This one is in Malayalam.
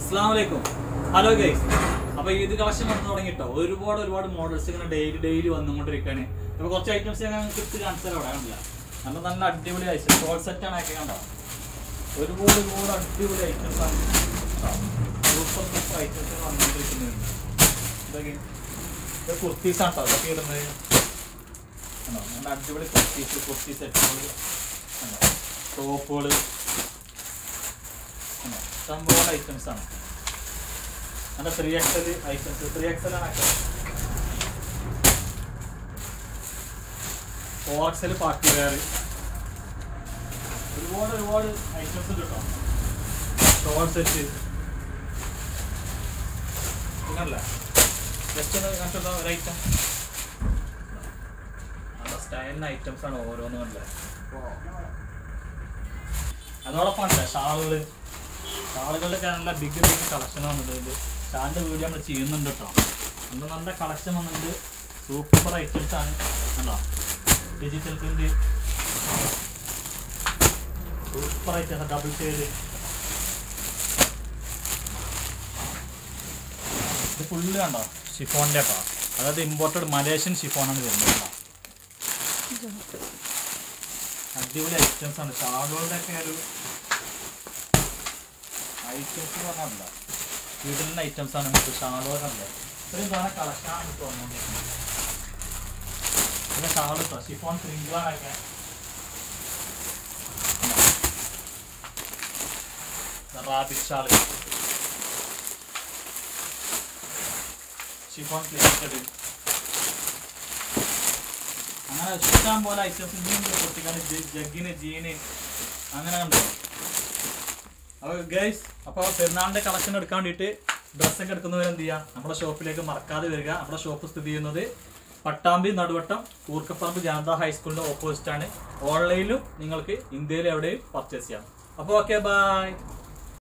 അസ്സാമലൈക്കും ഹലോ ഗൈസ് അപ്പൊ ഇത് കളക്ഷൻ വന്നു തുടങ്ങിട്ടോ ഒരുപാട് ഒരുപാട് മോഡൽസ് ഇങ്ങനെ ഡെയിലി ഡെയിലി വന്നുകൊണ്ടിരിക്കുകയാണ് അപ്പൊ കുറച്ച് ഐറ്റംസ് ഞാൻ കിട്ടി കാണിച്ചാൽ അവിടെ കണ്ടില്ല നല്ല നല്ല അടിപൊളി ഐറ്റം ഷോൾ സെറ്റ് ആണ് ഒക്കെ കണ്ടോ ഒരുപാട് ഒരുപാട് അടിപൊളി ഐറ്റംസ് ആണ് സൂപ്പർ സൂപ്പർ ഐറ്റംസ് വന്നുകൊണ്ടിരിക്കുന്നുണ്ട് ഇതൊക്കെ ഇത് കുർത്തീസ് ആണ് കേട്ടോ ഇതൊക്കെ ഇടുന്നത് കണ്ടോ നല്ല അടിപൊളി കുർത്തീസ് കുർത്തി സെറ്റുകൾ ടോപ്പുകൾ ഇഷ്ടംപോലെ ഐറ്റംസ് ആണ് നല്ല three XL items three XL ആണ് ഫോർ എക്സൽ പാർട്ടി വെയർ ഒരുപാട് ഒരുപാട് ഐറ്റംസ് ഉണ്ട് കേട്ടോ ഷോൾ സെറ്റ് പിന്നല്ല ജസ്റ്റ് ഒന്ന് കണ്ടിട്ടുള്ള ഒരു ഐറ്റം നല്ല സ്റ്റൈലിന് ഐറ്റംസ് ആണ് ഓരോന്നും കണ്ടില്ലേ അതോടൊപ്പം ഉണ്ട് ഷാളുകള് ഷാളുകളുടെ നല്ല ബിഗ് ബിഗ് കളക്ഷൻ വന്നിട്ടുണ്ട് ഷാളിന്റെ വീഡിയോ നമ്മൾ ചെയ്യുന്നുണ്ട് കേട്ടോ നല്ല നല്ല കളക്ഷൻ വന്നിട്ടുണ്ട് സൂപ്പർ ഐറ്റംസ് ആണ് കണ്ടോ digital print super items double shade ഇത് ഫുള്ള് കണ്ടോ ഷിഫോണിന്റെ കേട്ടോ അതായത് ഇമ്പോർട്ടഡ് മലേഷ്യൻ ഷിഫോണാണ് വരുന്നത് കേട്ടോ അടിപൊളി ഐറ്റംസ് ആണ് ഷാളുകളുടെ ഒക്കെ ഒരു ഐറ്റംസ് പറഞ്ഞാൽ വീട്ടിലുള്ള ഐറ്റംസ് ആണ് നമുക്ക് ഷാളുകളൊക്കെ ഉണ്ട് ഇത്രയും വേറെ കളക്ഷൻ ആണ് തോന്നുന്നത് പിന്നെ ഷാൾ കേട്ടോ ഷിഫോൺ പ്രിന്റുകളൊക്കെ റാബിറ്റ് ഷാൾ ഷിഫോൺ പ്രിന്റഡ് അങ്ങനെ ഇഷ്ടം പോലെ ഐറ്റംസ് ഇനിയും പൊട്ടിക്കാൻ ജഗ്ഗിന് ജീന് അങ്ങനെ കണ്ടോ അപ്പോൾ ഗൈസ് അപ്പോൾ പെരുന്നാളിൻ്റെ കളക്ഷൻ എടുക്കാൻ വേണ്ടിയിട്ട് ഡ്രസ്സൊക്കെ എടുക്കുന്നവർ എന്ത് ചെയ്യുക നമ്മുടെ ഷോപ്പിലേക്ക് മറക്കാതെ വരിക നമ്മുടെ ഷോപ്പ് സ്ഥിതി ചെയ്യുന്നത് പട്ടാമ്പി നടുവട്ടം കൂർക്കപ്പറമ്പ് ജനതാ ഹൈസ്കൂളിൻ്റെ ഓപ്പോസിറ്റ് ആണ് ഓൺലൈനിലും നിങ്ങൾക്ക് ഇന്ത്യയിൽ എവിടെയും പർച്ചേസ് ചെയ്യാം അപ്പോൾ ഓക്കെ ബൈ